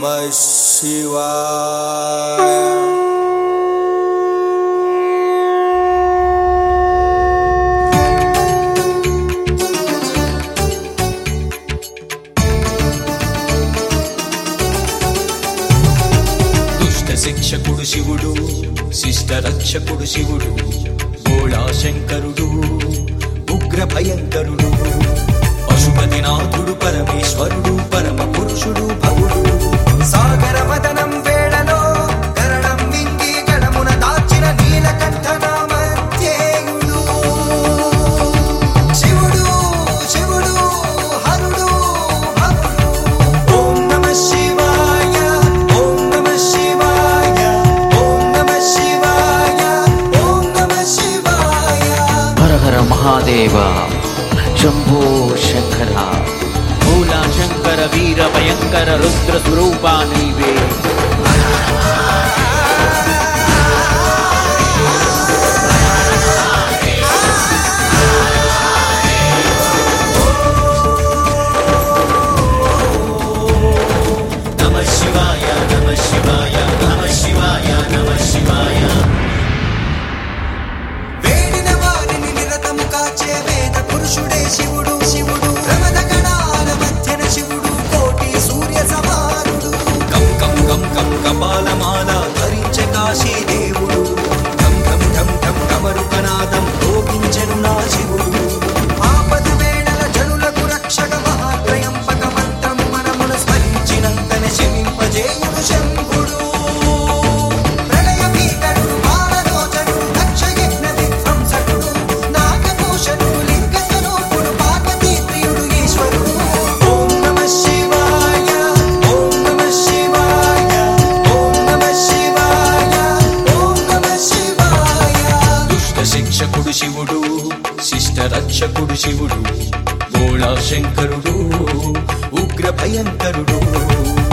నమ శివాయ దుష్ట శిక్షకుడు శివుడు శిష్ట రక్షకుడు శివుడు భోళా శంకరుడు ఉగ్ర భయంకరుడు పశుపతినాథుడు పరమేశ్వరుడు పరమ పురుషుడు భవుడు సాగర వదనం వేళలో కరణం వింగి గడమున దాచిన నీలకంఠనామధ్యేయుడు శివుడు శివుడు హరుడు భవుడు ఓం నమ శివాయ ఓం నమ శివాయ ఓం నమ శివాయ ఓం నమ శివాయ హర హర మహాదేవ శంభో శంకర భోలా శంకర వీర భయంకర రుద్ర స్వరూపా నీవే నమ శివాయ నమ శివాయ నమ శివాయ నమ శివాయ వేడిన వారిని నిరతము కాచే వేద పురుషుడే శివుడు శివుడు ప్రమద గణాల మధ్యన శివుడు కోటి సూర్య సమానుడు కం కం కం కం కపాలమాల ధరించే కాశీ దేవుడు కం కం కం కం కమరుకనాదం లోపించెను నా శివుడు ఆపద వేళల జనులకు రక్షక మహాత్రయంపక మంత్రము మనమును స్మరించినంతనే శమింపజేయుడు శంభుడు ప్రళయ భీకరుడు బాలలోచనుడు దక్షయజ్ఞ విధ్వంసకుడు నాగభూషణుడు లింగ స్వరూపుడు పార్వతీ ప్రియుడు ఈశ్వరుడు ఓం నమ శివాయ ఓం నమ శివాయ ఓం నమ శివాయ ఓం నమ శివాయ దుష్ట శిక్షకుడు శివుడు శిష్ట రక్షకుడు శివుడు భోళా శంకరుడు ఉగ్ర భయంకరుడు